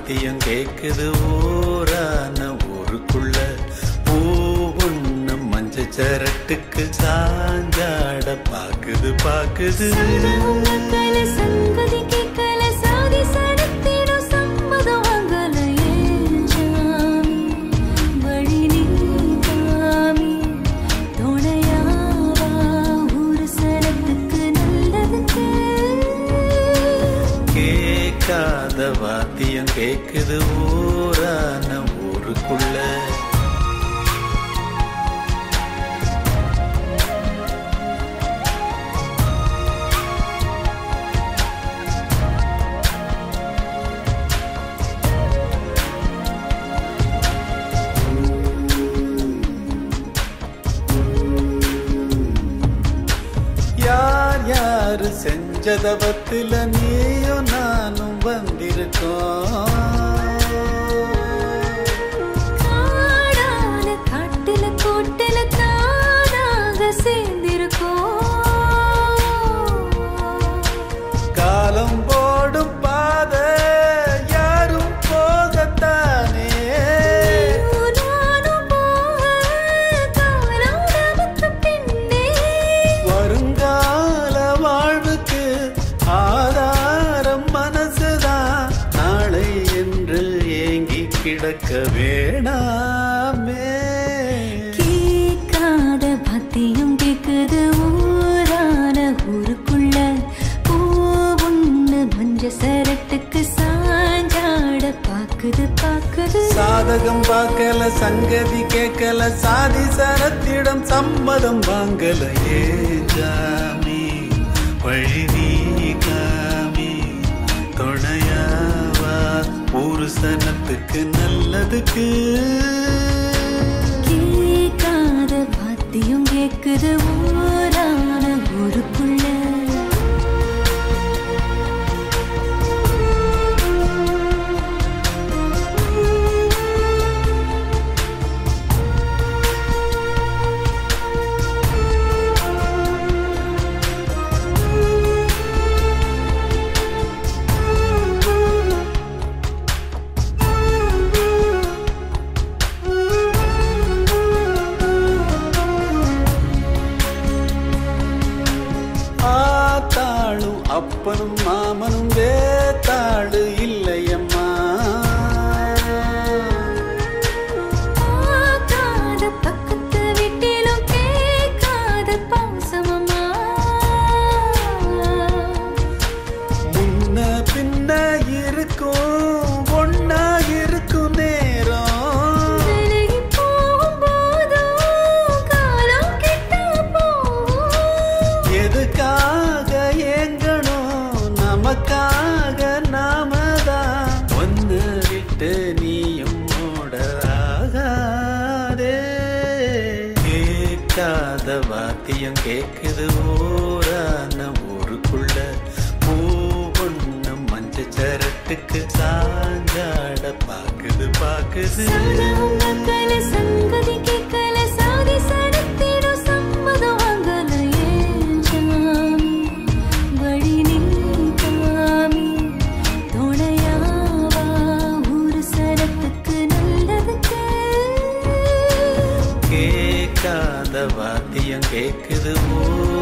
வாத்தியம் கேக்குது ஊரான ஊருக்குள்ள பூவுண்ணு மஞ்ச சரட்டுக்கு சாஞ்சாட பாக்குது பாக்குது கல சங்கதி கேட்கல சாதி சடத்திடும் சம்மதம் வாங்கலையே ஜாமி வழி நீ காமி துணையாவா ஒரு சரத்துக்கு நல்லதுக்கு கேட்காத வாத்தியம் கேக்குது ஊரான ஊருக்குள்ள யார் யாரு செஞ்சதவத்துல நீயும் நானும் வந்திருக்கோம் காடான காட்டுல கோட்டுல தானாக சேர்ந்திருக்கோம் காலம் போடும் பாத யாரும் போகத்தானே நானும் போக காலம் நமக்கு பின்னே வருங்கால வாழ்வுக்கு ஆதாரம் மனசுதான் நாளை என்று ஏங்கி கிடக்க வேணாமே கேட்காத பத்தியும் கேக்குது ஊரான ஊருக்குள்ள பூவுண்ணு மஞ்ச சரட்டுக்கு சாஞ்சாட பாக்குது பாக்குது சாதகம் பார்க்கல சங்கதி கேட்கல சாதி சரத்திடம் சம்மதம் வாங்கல ஏ ஜாமி வழி நீ காமி துணையாவா ஒரு சனத்துக்கு நல்லதுக்கு கேட்காத பத்தியும் கேக்குது ஊரான ஊருக்குள்ள ஆத்தாளும் அப்பனும் மாமனும் வேத்தாளு இல்லையம்மா பார்க்காத பக்கத்து வீட்டிலும் கேட்காத பாசமம்மா முன்ன பின்ன இருக்கும் ஒன்னா இருக்கும் நேரம் விலகி போகும்போதும் காலம் கெட்டா போகும். எதுக்காக ஏங்கணும் நமக்காக நாமதான் ஒன்னு விட்டு நீயும் ஓடாகாதே கேட்காத வாத்தியம் கேக்குது ஊரான ஊருக்குள்ள பூவொண்ணு மஞ்ச சரட்டுக்கு சாஞ்சாட பாக்குது பாக்குது சாதவங்க கல சங்கதி கேட்கல சாதி சடத்திடும் சம்மதம் வாங்கலையே ஜாமி வழி நீ காமி துணையாவா ஒரு சரத்துக்கு நல்லதுக்கு கேட்காத வாத்தியம் கேக்குது ஊ